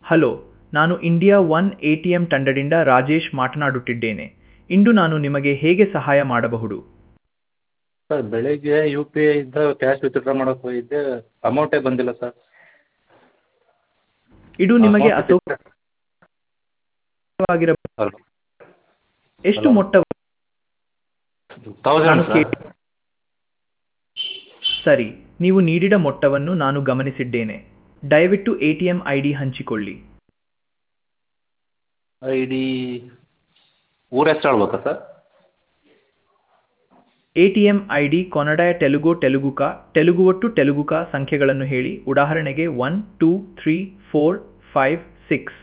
Hello ನಾನು India one A T M ತಂಡದಿಂದ ರಾಜೇಶ್ ಮಾತನಾಡುತ್ತಿದ್ದೇನೆ ಇಂದು ನಾನು ನಿಮಗೆ ಹೇಗೆ ಸಹಾಯ ಮಾಡಬಹುದು ಸರ್ ಬೆಳಿಗ್ಗೆ ಯು ಪಿ ಐಯಿಂದ ಕ್ಯಾಶ್ ವಿತ್ಡ್ರಾ ಮಾಡೋಕ್ಕೆ ಹೋಗಿದ್ದೆ ಅಮೌಂಟೇ ಬಂದಿಲ್ಲ ಸರ್ ಇದು ನಿಮಗೆ Amount ಅಸೌಕರ್ಯವಾಗಿರ ಹಲೋ ಎಷ್ಟು Hello. ಮೊತ್ತ ತೌಸಂಡ್ ನಾನು ಸರ್ ಕೇ- ಸರಿ ನೀವು ನೀಡಿದ ಮೊತ್ತವನ್ನು ನಾನು ಗಮನಿಸಿದ್ದೇನೆ ದಯವಿಟ್ಟು A T M I D ಹಂಚಿಕೊಳ್ಳಿ ಐ ಡಿ ಊರ ಹೆಸರು ಹೇಳ್ಬೇಕಾ sir A T M I D Kannada Telugu ತೆಲುಗುಕ ತೆಲುಗು ಒಟ್ಟು ತೆಲುಗುಕ ಸಂಖ್ಯೆಗಳನ್ನು ಹೇಳಿ ಉದಾಹರಣೆಗೆ one two three four five six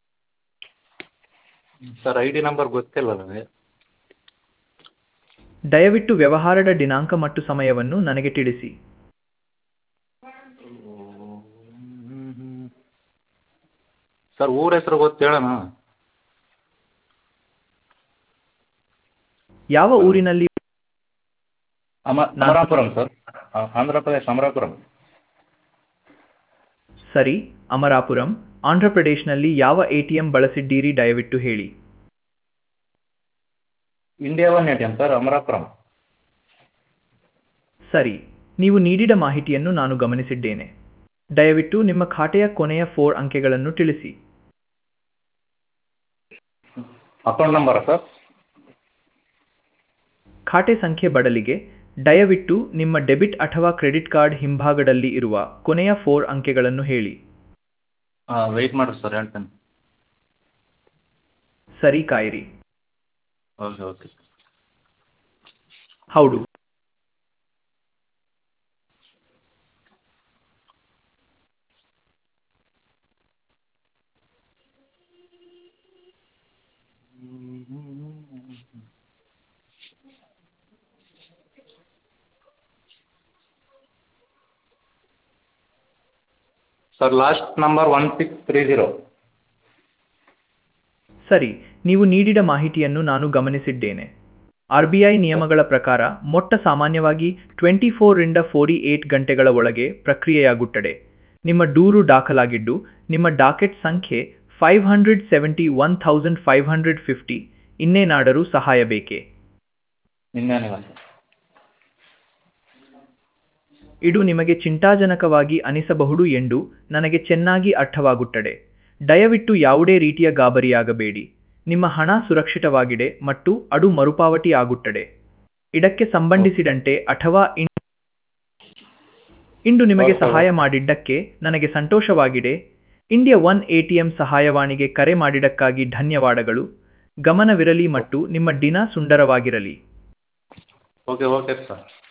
sir I D number ಗೊತ್ತಿಲ್ಲ ನನಗೆ ದಯವಿಟ್ಟು ವ್ಯವಹಾರದ ದಿನಾಂಕ ಮತ್ತು ಸಮಯವನ್ನು ನನಗೆ ತಿಳಿಸಿ ಸರ್ ಊರ ಹೆಸರು ಗೊತ್ತು ಹೇಳೋಣ ಯಾವ ಊರಿನಲ್ಲಿ ಅಮ ಅಮರಾಪುರಂ ಸರ್ ಆ, ಆಂಧ್ರ ಪ್ರದೇಶ್ ಅಮರಾಪುರಂ ಸರಿ ಅಮರಾಪುರಂ ಆಂಧ್ರ ಪ್ರದೇಶ್ನಲ್ಲಿ ಯಾವ ಎ ಟಿ ಎಂ ಬಳಸಿದ್ದೀರಿ ದಯವಿಟ್ಟು ಹೇಳಿ India one A T M sir Amarapuram ಸರಿ ನೀವು ನೀಡಿದ ಮಾಹಿತಿಯನ್ನು ನಾನು ಗಮನಿಸಿದ್ದೇನೆ ದಯವಿಟ್ಟು ನಿಮ್ಮ ಖಾತೆಯ ಕೊನೆಯ ಫೋರ್ ಅಂಕೆಗಳನ್ನು ತಿಳಿಸಿ ಅಕೌಂಟ್ ನಂಬರಾ ಸರ್ ಖಾತೆ ಸಂಖ್ಯೆ ಬದಲಿಗೆ ದಯವಿಟ್ಟು ನಿಮ್ಮ ಡೆಬಿಟ್ ಅಥವಾ ಕ್ರೆಡಿಟ್ ಕಾರ್ಡ್ ಹಿಂಭಾಗದಲ್ಲಿ ಇರುವ ಕೊನೆಯ ಫೋರ್ ಅಂಕೆಗಳನ್ನು ಹೇಳಿ ಹಾಂ ವೆಯ್ಟ್ ಮಾಡಿರಿ ಸರ್ ಹೇಳ್ತೇನೆ ಸರಿ ಕಾಯಿರಿ ಓಕೆ ಓಕೆ ಹೌದು sir last number one six three zero ಸರಿ ನೀವು ನೀಡಿದ ಮಾಹಿತಿಯನ್ನು ನಾನು ಗಮನಿಸಿದ್ದೇನೆ ಆರ್ ಬಿ ಐ ನಿಯಮಗಳ ಪ್ರಕಾರ ಮೊಟ್ಟ ಸಾಮಾನ್ಯವಾಗಿ ಟ್ವೆಂಟಿ ಫೋರಿಂದ ಫೋರ್ಟಿ ಏಟ್ ಗಂಟೆಗಳ ಒಳಗೆ ಪ್ರಕ್ರಿಯೆಯಾಗುತ್ತದೆ ನಿಮ್ಮ ದೂರು ದಾಖಲಾಗಿದ್ದು ನಿಮ್ಮ ಡಾಕೆಟ್ ಸಂಖ್ಯೆ five hundred seventy one thousand five hundred fifty ಇನ್ನೇನಾದರೂ ಸಹಾಯ ಬೇಕೇ ಇನ್ನೇನಿಲ್ಲ ಸರ್ ಇದು ನಿಮಗೆ ಚಿಂತಾಜನಕವಾಗಿ ಅನಿಸಬಹುದು ಎಂದು ನನಗೆ ಚೆನ್ನಾಗಿ ಅರ್ಥವಾಗುತ್ತದೆ ದಯವಿಟ್ಟು ಯಾವುದೇ ರೀತಿಯ ಗಾಬರಿಯಾಗಬೇಡಿ ನಿಮ್ಮ ಹಣ ಸುರಕ್ಷಿತವಾಗಿದೆ ಮತ್ತು ಅದು ಮರುಪಾವತಿ ಆಗುತ್ತದೆ ಇದಕ್ಕೆ ಸಂಬಂಧಿಸಿದಂತೆ ಅಥವಾ ಇನ್- ಇಂದು ನಿಮಗೆ Okay. ಸಹಾಯ ಮಾಡಿದ್ದಕ್ಕೆ ನನಗೆ ಸಂತೋಷವಾಗಿದೆ India one A T M ಸಹಾಯವಾಣಿಗೆ ಕರೆ ಮಾಡಿದ್ದಕ್ಕಾಗಿ ಧನ್ಯವಾದಗಳು ಗಮನವಿರಲಿ ಮತ್ತು ನಿಮ್ಮ ದಿನ ಸುಂದರವಾಗಿರಲಿ ಓಕೆ ಓಕೆ ಸರ್